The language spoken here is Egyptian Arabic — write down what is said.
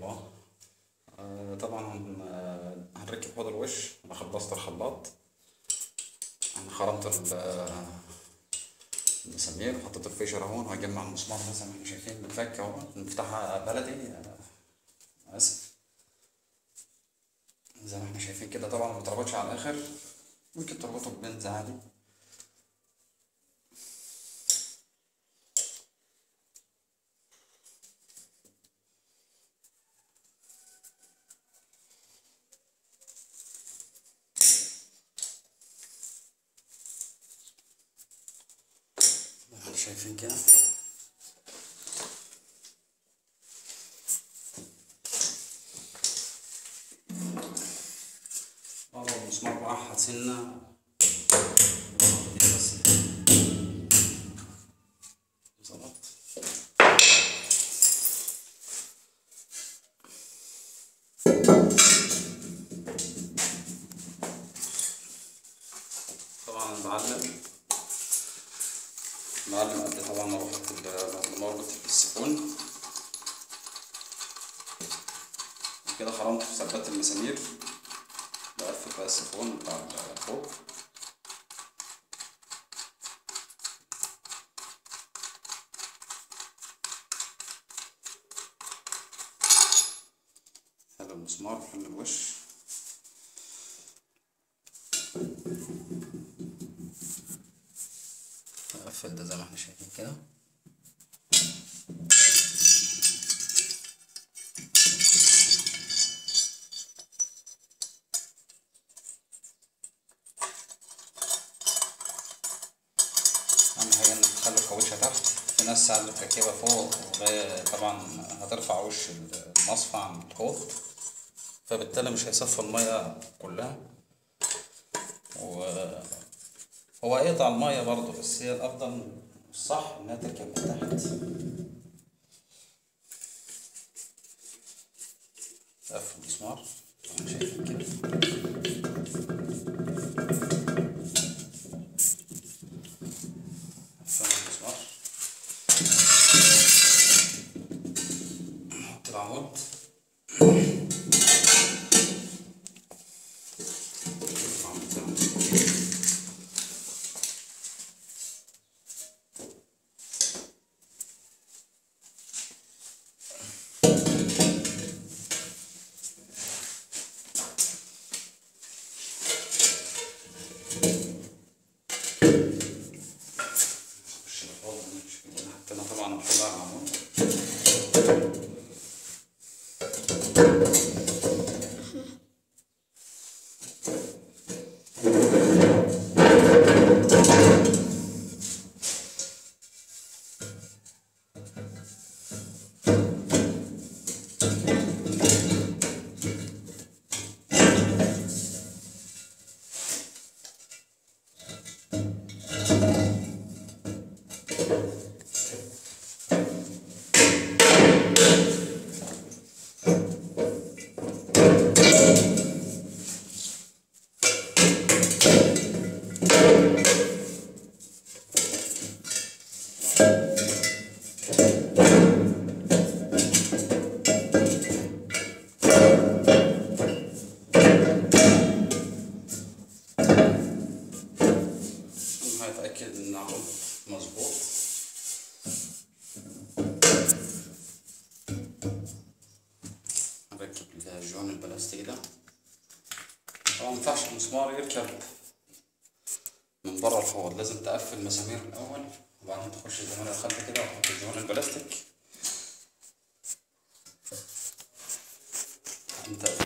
الله آه طبعا آه، هنركب حوض الوش انا خلصت الخلاط انا خرمت ال- آه، المسامير وحطيت الفيشر اهون وهجمع المسمار مثلا احنا شايفين بنفك اهو بنفتحها بلدي آه، اسف زي ما احنا شايفين كده طبعا ما بتربطش على الاخر ممكن تربطه ببنز عادي زي ما احنا شايفين كده اه المسمار موحد سنة بس ظبط طبعا المعلم المعلم قبل طبعا ما رحت ال- لما ربط السيفون كده خرمت وثبت المسامير بقفل بقى السيفون بتاع الفوق هذا المسمار محل الوش اقفل ده زي ما احنا شايفين كده اهم حاجه انك تخلي الكاوتشه تحت في ناس ساعات بتركبها فوق وغير طبعا هترفع وش المصفى عن الحوض فبالتالي مش هيصفى الميه كلها و هو يقطع الميه برضه بس هي الافضل الصح انها تركب من تحت قفل المسمار انا شايفين كده قفل المسمار نحط العمود العمود زي ما انتم شايفين. نخش الحوض نشوف حطينا طبعا الحوض على العمود أهم حاجة أتأكد إن العمود مظبوط نركب الجوان البلاستيك ده طبعا مينفعش المسمار يركب من بره الحوض لازم تقفل المسامير الأول وبعدين تخش الزمان الخلف كده وتحط الجوان البلاستيك انت